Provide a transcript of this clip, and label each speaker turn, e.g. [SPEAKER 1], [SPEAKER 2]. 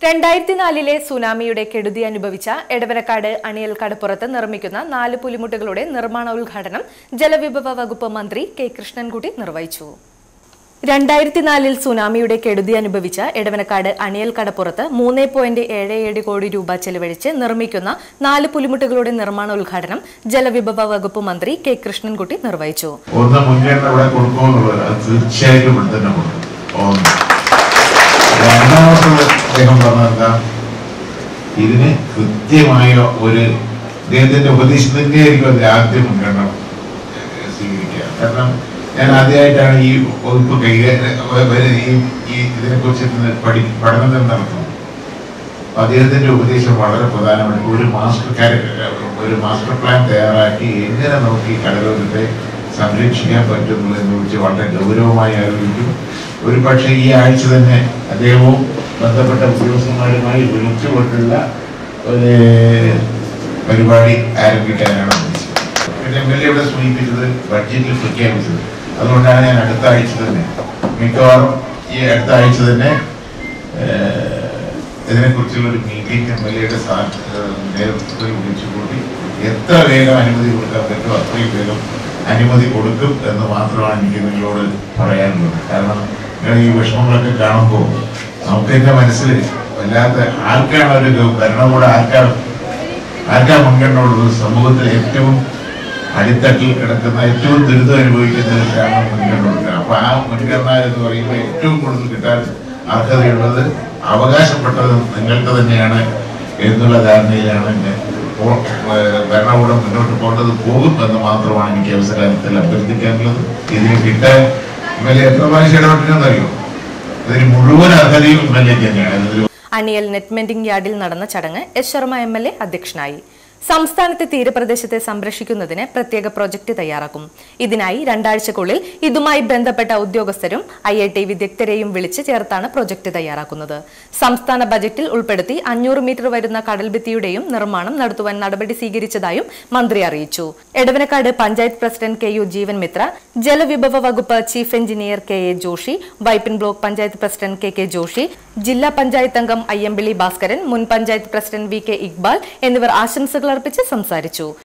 [SPEAKER 1] രണ്ടായിരത്തി നാലിലെ സുനാമിയുടെ കെടുതി അനുഭവിച്ച എടവനക്കാട് അണിയൽ കടപ്പുറത്ത് നിർമ്മിക്കുന്ന നാല് പുലിമുട്ടുകളുടെ നിർമ്മാണ ഉദ്ഘാടനം ജലവിഭവ വകുപ്പ് മന്ത്രി കെ കൃഷ്ണൻകുട്ടി നിർവഹിച്ചു രണ്ടായിരത്തി നാലിൽ സുനാമിയുടെ കെടുതി അനുഭവിച്ച എടവനക്കാട് അണിയൽ കടപ്പുറത്ത് മൂന്ന് പോയിന്റ് ഏഴ് ഏഴ് കോടി രൂപ ചെലവഴിച്ച് നിർമ്മിക്കുന്ന നാല് പുലിമുട്ടുകളുടെ നിർമ്മാണ ഉദ്ഘാടനം ജലവിഭവ വകുപ്പ് മന്ത്രി കെ കൃഷ്ണൻകുട്ടി നിർവഹിച്ചു
[SPEAKER 2] ഒന്ന് മുൻഗണന ഇവിടെ കൊടുക്കുമെന്നുള്ളത് അത് തീർച്ചയായിട്ടും ഇവിടെ തന്നെ കൊടുക്കും ഒന്ന് രണ്ടാമത്തത് അദ്ദേഹം പറഞ്ഞെന്താ ഇതിന് കൃത്യമായ ഒരു അദ്ദേഹത്തിന്റെ ഉപദേശം തന്നെയായിരിക്കും അതിൽ ആദ്യം മുൻഗണന സ്വീകരിക്കുക കാരണം ഞാൻ ആദ്യമായിട്ടാണ് ഈ വകുപ്പ് കൈകാര്യം ഈ ഈ ഇതിനെക്കുറിച്ച് ഇന്ന് പഠി പഠനം നടത്തുന്നത് അപ്പൊ അദ്ദേഹത്തിന്റെ ഉപദേശം വളരെ പ്രധാനമാണ് ഒരു മാസ്റ്റർ കാര- ഒരു മാസ്റ്റർ പ്ലാൻ തയ്യാറാക്കി എങ്ങനെ നമുക്ക് ഈ കടലോരത്തെ സംരക്ഷിക്കാൻ പറ്റുന്നതിനെ കുറിച്ച് വളരെ ഗൗരവമായി ആലോചിക്കും ഒരു പക്ഷേ ഈ ആഴ്ച തന്നെ അദ്ദേഹവും ബന്ധപ്പെട്ട ഉദ്യോഗസ്ഥന്മാരുമായി വിളിച്ചുകൊണ്ടുള്ള ഒരു പരിപാടി ആരംഭിക്കാനാണ് ഉദ്ദേശിച്ചത് പിന്നെ എം എൽ എ ഇവിടെ സൂചിപ്പിച്ചത് ബഡ്ജറ്റിൽ പ്രഖ്യാപിച്ചത് അതുകൊണ്ടാണ് ഞാൻ അടുത്ത ആഴ്ച തന്നെ മിക്കവാറും ഈ അടുത്ത ആഴ്ച തന്നെ ഏഹ്, ഇതിനെക്കുറിച്ചുള്ള ഒരു മീറ്റിംഗ് എം എൽ എയുടെ നേതൃത്വത്തിൽ വിളിച്ചുകൂടി എത്ര വേഗം അനുമതി കൊടുക്കാൻ പറ്റുമോ അത്രയും വേഗം അനുമതി കൊടുക്കും എന്ന് മാത്രമാണ് എനിക്ക് നിങ്ങളോട് പറയാനുള്ളത് കാരണം നിങ്ങൾ ഈ വിഷമങ്ങളൊക്കെ കാണുമ്പോൾ നമുക്ക് എന്റെ മനസ്സിൽ വല്ലാത്ത ആർക്കാണ് ഒരു ഗ- ഭരണകൂടം ആർക്കാണ് ആർക്കാ മുൻഗണന ഉള്ളത് സമൂഹത്തിൽ ഏറ്റവും അടിത്തട്ടിൽ കിടക്കുന്ന ഏറ്റവും ദുരിതം അനുഭവിക്കുന്നവർക്കാണ് മുൻഗണന കൊടുക്കുക അപ്പൊ ആ മുൻഗണന എന്ന് പറയുമ്പോൾ ഏറ്റവും കൂടുതൽ കിട്ടാൻ അർഹതയുള്ളത് അവകാശപ്പെട്ടത് നിങ്ങൾക്ക് തന്നെയാണ് എന്നുള്ള ധാരണയിലാണ് ഞാൻ ഇപ്പോൾ, ഏഹ്, ഭരണകൂടം മുന്നോട്ട് പോകേണ്ടത് പോകും എന്ന് മാത്രമാണ് എനിക്ക് അവസരത്തിൽ അഭ്യർത്ഥിക്കാനുള്ളത് ഇതിന് കിട്ടാൻ എം എൽ എ എത്ര പ്രാവശ്യം ഇടപെട്ടില്ലെന്നറിയോ ഇതിന് മുഴുവൻ അർഹതയും എം എൽ എ തന്നെയാണ് ഇതിൽ
[SPEAKER 1] അണിയൽ നെറ്റ് മെൻഡിംഗ് യാർഡിൽ നടന്ന ചടങ്ങ് S Sharma M L A അധ്യക്ഷനായി സംസ്ഥാനത്തെ തീരപ്രദേശത്തെ സംരക്ഷിക്കുന്നതിന് പ്രത്യേക പ്രൊജക്ട് തയ്യാറാക്കും ഇതിനായി രണ്ടാഴ്ചക്കുള്ളിൽ ഇതുമായി ബന്ധപ്പെട്ട ഉദ്യോഗസ്ഥരും ഐ ഐ ടി വിദഗ്ധരെയും വിളിച്ച് ചേർത്താണ് പ്രൊജക്ട് തയ്യാറാക്കുന്നത് സംസ്ഥാന ബജറ്റിൽ ഉൾപ്പെടുത്തി അഞ്ഞൂറ് മീറ്റർ വരുന്ന കടൽഭിത്തിയുടെയും നിർമ്മാണം നടത്തുവാൻ നടപടി സ്വീകരിച്ചതായും മന്ത്രി അറിയിച്ചു Edavanakkad panchayat president K U Jeevan Mitra ജലവിഭവ വകുപ്പ് chief engineer K A Joshi Vypin block panchayat president K K Joshi ജില്ലാ പഞ്ചായത്ത് അംഗം അയ്യമ്പിളി ഭാസ്കരൻ മുൻ panchayat president V K Iqbal എന്നിവർ ആശംസകൾ അർപ്പിച്ച് സംസാരിച്ചു